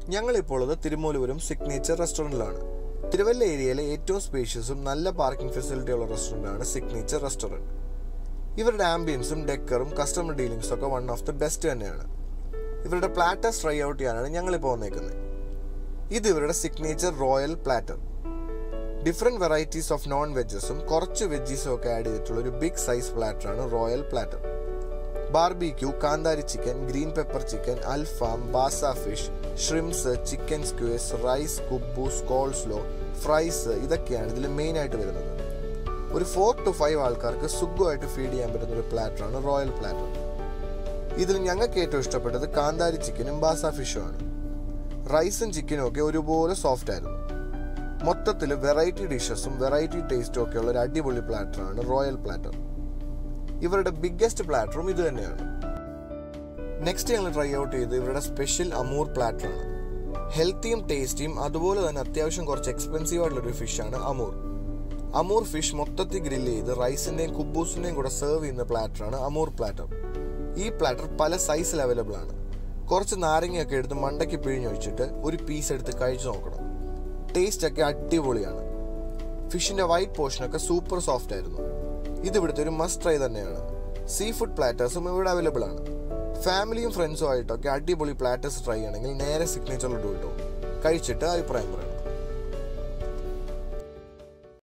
ഞങ്ങളിപ്പോൾ ഉള്ളത് തിരുമൂലപുരം സിഗ്നേച്ചർ റെസ്റ്റോറൻറ്റിലാണ് തിരുവല്ല ഏരിയയിലെ ഏറ്റവും സ്പേഷ്യസും നല്ല പാർക്കിംഗ് ഫെസിലിറ്റി ഉള്ള റെസ്റ്റോറൻ്റാണ് സിഗ്നേച്ചർ റെസ്റ്റോറൻറ്റ് ഇവരുടെ ആംബിയൻസും ഡെക്കറും കസ്റ്റമർ ഡീലിംഗ്സും ഒക്കെ വൺ ഓഫ് ദി ബെസ്റ്റ് തന്നെയാണ് ഇവരുടെ പ്ലാറ്റേഴ്സ് ട്രൈ ഔട്ട് ചെയ്യാനാണ് ഞങ്ങളിപ്പോൾ വന്നേക്കുന്നത് ഇത് ഇവരുടെ signature royal platter different varieties of non വെജസും കുറച്ച് വെജീസും ഒക്കെ ആഡ് ചെയ്തിട്ടുള്ള ഒരു ബിഗ് സൈസ് പ്ലാറ്ററാണ് royal platter barbecue kanthari chicken green pepper chicken അൽഫാം basa fish shrimps chicken squares rice കുബൂസ് കോൾസ്ലോ ഫ്രൈസ് ഇതൊക്കെയാണ് ഇതിൽ മെയിൻ ആയിട്ട് വരുന്നത് ഒരു ഫോർ ടു ഫൈവ് ആൾക്കാർക്ക് സുഖമായിട്ട് ഫീഡ് ചെയ്യാൻ പറ്റുന്ന ഒരു പ്ലാറ്ററാണ് റോയൽ പ്ലാറ്റർ ഇതിൽ ഞങ്ങൾക്ക് ഏറ്റവും ഇഷ്ടപ്പെട്ടത് കാന്താരി ചിക്കനും ബാസ ഫിഷും ആണ് റൈസും ചിക്കനും ഒക്കെ ഒരുപോലെ സോഫ്റ്റ് ആയിരുന്നു മൊത്തത്തിൽ വെറൈറ്റി ഡിഷസും വെറൈറ്റി ടേസ്റ്റും ഒക്കെ ഉള്ള ഒരു അടിപൊളി പ്ലാറ്ററാണ് റോയൽ പ്ലാറ്റർ ഇവരുടെ ബിഗ്ഗസ്റ്റ് പ്ലാറ്ററും ഇത് തന്നെയാണ് നെക്സ്റ്റ് ഞങ്ങൾ ട്രൈ ഔട്ട് ചെയ്ത് ഇവരുടെ സ്പെഷ്യൽ അമൂർ പ്ലാറ്ററാണ് ഹെൽത്തിയും ടേസ്റ്റിയും അതുപോലെ തന്നെ അത്യാവശ്യം കുറച്ച് എക്സ്പെൻസീവ് ആയിട്ടുള്ള ഒരു ഫിഷാണ് അമൂർ അമൂർ ഫിഷ് മൊത്തത്തിൽ ഗ്രില്ല് ചെയ്ത് റൈസിന്റെയും കുബൂസിന്റെയും കൂടെ സെർവ് ചെയ്യുന്ന പ്ലാറ്ററാണ് അമൂർ പ്ലാറ്റർ ഈ പ്ലാറ്റർ പല സൈസിൽ അവൈലബിൾ ആണ് കുറച്ച് നാരങ്ങയൊക്കെ എടുത്ത് മണ്ടയ്ക്ക് പിഴിഞ്ഞൊഴിച്ചിട്ട് ഒരു പീസ് എടുത്ത് കഴിച്ചു നോക്കണം ടേസ്റ്റ് ഒക്കെ അടിപൊളിയാണ് ഫിഷിന്റെ വൈറ്റ് പോർഷനൊക്കെ സൂപ്പർ സോഫ്റ്റ് ആയിരുന്നു ഇത് ഇവിടുത്തെ ഒരു മസ്റ്റ് ട്രൈ തന്നെയാണ് സീ ഫുഡ് പ്ലാറ്റേഴ്സും ഇവിടെ അവൈലബിൾ ആണ് ഫാമിലിയും ഫ്രണ്ട്സും ആയിട്ടൊക്കെ അടിപൊളി പ്ലാറ്റേഴ്സ് ട്രൈ ചെയ്യണമെങ്കിൽ നേരെ സിഗ്നേച്ചറിലോട്ട് വിട്ടു കഴിച്ചിട്ട് അഭിപ്രായം പറയാം